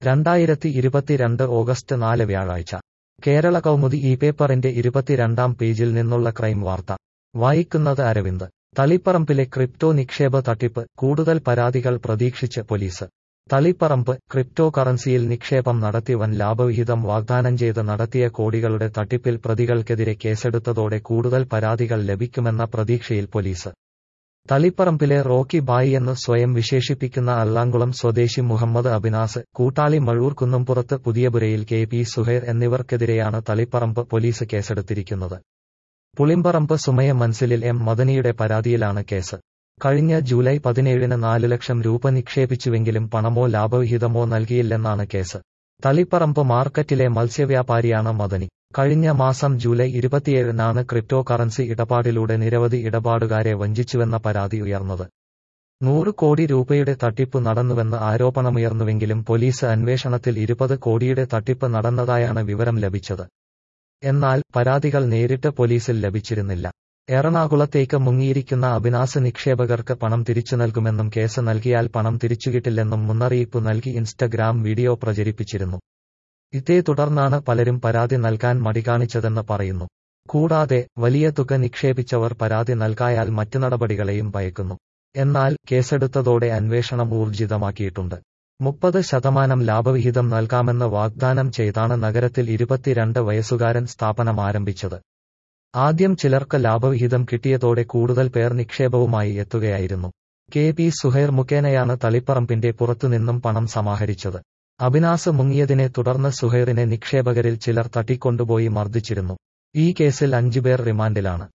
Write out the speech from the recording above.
രണ്ടായിരത്തി ഇരുപത്തിരണ്ട് ഓഗസ്റ്റ് നാല് വ്യാഴാഴ്ച കേരള കൗമുദി ഈ പേപ്പറിന്റെ ഇരുപത്തിരണ്ടാം പേജിൽ നിന്നുള്ള ക്രൈം വാർത്ത വായിക്കുന്നത് അരവിന്ദ് തളിപ്പറമ്പിലെ ക്രിപ്റ്റോ നിക്ഷേപ തട്ടിപ്പ് കൂടുതൽ പരാതികൾ പ്രതീക്ഷിച്ച് പോലീസ് തളിപ്പറമ്പ് ക്രിപ്റ്റോ കറൻസിയിൽ നിക്ഷേപം നടത്തി വൻ ലാഭവിഹിതം വാഗ്ദാനം ചെയ്ത് നടത്തിയ കോടികളുടെ തട്ടിപ്പിൽ പ്രതികൾക്കെതിരെ കേസെടുത്തതോടെ കൂടുതൽ പരാതികൾ ലഭിക്കുമെന്ന പ്രതീക്ഷയിൽ പോലീസ് തളിപ്പറമ്പിലെ റോക്കി ബായി എന്ന് സ്വയം വിശേഷിപ്പിക്കുന്ന അള്ളാങ്കുളം സ്വദേശി മുഹമ്മദ് അബിനാസ് കൂട്ടാളി മഴൂർ കുന്നംപുറത്ത് പുതിയപുരയിൽ കെ പി സുഹൈർ എന്നിവർക്കെതിരെയാണ് തളിപ്പറമ്പ് പോലീസ് കേസെടുത്തിരിക്കുന്നത് പുളിമ്പറമ്പ് സുമയ മൻസിലിൽ എം മദനിയുടെ പരാതിയിലാണ് കേസ് കഴിഞ്ഞ ജൂലൈ പതിനേഴിന് നാല് ലക്ഷം രൂപ നിക്ഷേപിച്ചുവെങ്കിലും പണമോ ലാഭവിഹിതമോ നൽകിയില്ലെന്നാണ് കേസ് തളിപ്പറമ്പ് മാർക്കറ്റിലെ മത്സ്യവ്യാപാരിയാണ് മദനി കഴിഞ്ഞ മാസം ജൂലൈ ഇരുപത്തിയേഴിനാണ് ക്രിപ്റ്റോ കറൻസി ഇടപാടിലൂടെ നിരവധി ഇടപാടുകാരെ വഞ്ചിച്ചുവെന്ന പരാതി ഉയർന്നത് നൂറ് കോടി രൂപയുടെ തട്ടിപ്പ് നടന്നുവെന്ന് ആരോപണമുയർന്നുവെങ്കിലും പോലീസ് അന്വേഷണത്തിൽ ഇരുപത് കോടിയുടെ തട്ടിപ്പ് നടന്നതായാണ് വിവരം ലഭിച്ചത് എന്നാൽ പരാതികൾ നേരിട്ട് പോലീസിൽ ലഭിച്ചിരുന്നില്ല എറണാകുളത്തേക്ക് മുങ്ങിയിരിക്കുന്ന അഭിനാസ് നിക്ഷേപകർക്ക് പണം തിരിച്ചു നൽകുമെന്നും കേസ് നൽകിയാൽ പണം തിരിച്ചുകിട്ടില്ലെന്നും മുന്നറിയിപ്പ് നൽകി ഇൻസ്റ്റഗ്രാം വീഡിയോ പ്രചരിപ്പിച്ചിരുന്നു ഇതേ തുടർന്നാണ് പലരും പരാതി നൽകാൻ മടികാണിച്ചതെന്ന് പറയുന്നു കൂടാതെ വലിയ തുക നിക്ഷേപിച്ചവർ പരാതി നൽകായാൽ മറ്റു നടപടികളെയും ഭയക്കുന്നു എന്നാൽ കേസെടുത്തതോടെ അന്വേഷണം ഊർജിതമാക്കിയിട്ടുണ്ട് മുപ്പത് ശതമാനം ലാഭവിഹിതം നൽകാമെന്ന് വാഗ്ദാനം ചെയ്താണ് നഗരത്തിൽ ഇരുപത്തിരണ്ട് വയസ്സുകാരൻ സ്ഥാപനം ആരംഭിച്ചത് ആദ്യം ചിലർക്ക് ലാഭവിഹിതം കിട്ടിയതോടെ കൂടുതൽ പേർ നിക്ഷേപവുമായി എത്തുകയായിരുന്നു കെ പി സുഹൈർ മുഖേനയാണ് തളിപ്പറമ്പിന്റെ പുറത്തുനിന്നും പണം സമാഹരിച്ചത് അഭിനാസ് മുങ്ങിയതിനെ തുടർന്ന് സുഹൈറിനെ നിക്ഷേപകരിൽ ചിലർ തട്ടിക്കൊണ്ടുപോയി മർദ്ദിച്ചിരുന്നു ഈ കേസിൽ അഞ്ചുപേർ റിമാൻഡിലാണ്